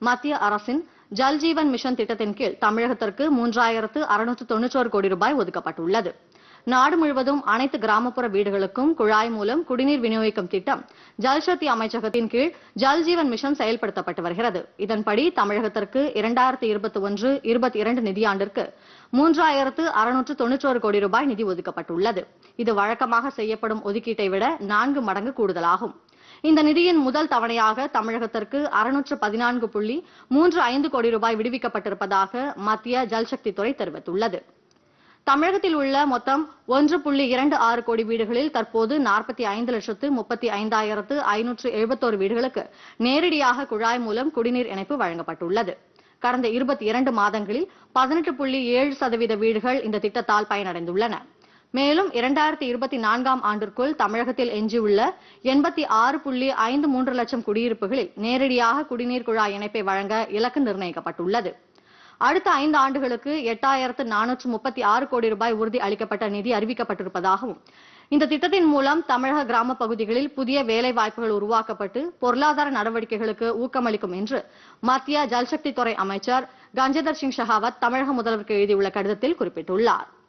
மத்திய அரசின் ஜல் ஜீவன் மிஷன் திட்டத்தின் கீழ் தமிழகத்திற்கு மூன்றாயிரத்து அறுநூற்று தொன்னூற்றோரு கோடி ரூபாய் ஒதுக்கப்பட்டுள்ளது நாடு முழுவதும் அனைத்து கிராமப்புற வீடுகளுக்கும் குழாய் மூலம் குடிநீர் விநியோகிக்கும் திட்டம் ஜல்சக்தி அமைச்சகத்தின் கீழ் ஜல் ஜீவன் மிஷன் செயல்படுத்தப்பட்டு வருகிறது இதன்படி தமிழகத்திற்கு இரண்டாயிரத்து இருபத்தி ஒன்று இருபத்தி இரண்டு நிதியாண்டிற்கு மூன்றாயிரத்து அறுநூற்று தொன்னூற்றோரு கோடி ரூபாய் நிதி ஒதுக்கப்பட்டுள்ளது இது வழக்கமாக செய்யப்படும் ஒதுக்கீட்டை விட நான்கு மடங்கு கூடுதலாகும் இந்த நிதியின் முதல் தவணையாக தமிழகத்திற்கு அறுநூற்று பதினான்கு புள்ளி மூன்று ஐந்து கோடி ரூபாய் விடுவிக்கப்பட்டிருப்பதாக மத்திய ஜல்சக்தி துறை தெரிவித்துள்ளது தமிழகத்தில் உள்ள மொத்தம் ஒன்று புள்ளி இரண்டு ஆறு கோடி வீடுகளில் தற்போது நாற்பத்தி ஐந்து லட்சத்து முப்பத்தி ஐந்தாயிரத்து ஐநூற்று எழுபத்தோரு வீடுகளுக்கு நேரடியாக குழாய் மூலம் குடிநீர் இணைப்பு வழங்கப்பட்டுள்ளது கடந்த இருபத்தி இரண்டு மாதங்களில் பதினெட்டு புள்ளி ஏழு சதவீத வீடுகள் இந்த திட்டத்தால் பயனடைந்துள்ளன மேலும் இரண்டாயிரத்தி இருபத்தி நான்காம் ஆண்டிற்குள் தமிழகத்தில் எஞ்சியுள்ள எண்பத்தி ஆறு புள்ளி ஐந்து மூன்று லட்சம் குடியிருப்புகளில் நேரடியாக குடிநீர் குழாய் இணைப்பை வழங்க இலக்கு நிர்ணயிக்கப்பட்டுள்ளது அடுத்த ஐந்து ஆண்டுகளுக்கு எட்டாயிரத்து நானூற்று முப்பத்தி ஆறு கோடி ரூபாய் உறுதி அளிக்கப்பட்ட நிதி அறிவிக்கப்பட்டிருப்பதாகவும் இந்த திட்டத்தின் மூலம் தமிழக கிராம பகுதிகளில் புதிய வேலை வாய்ப்புகள் உருவாக்கப்பட்டு பொருளாதார நடவடிக்கைகளுக்கு ஊக்கமளிக்கும் என்று மத்திய ஜல்சக்தி துறை அமைச்சர் கஜேந்தர் சிங் ஷெகாவத் தமிழக முதல்வருக்கு எழுதியுள்ள கடிதத்தில் குறிப்பிட்டுள்ளார்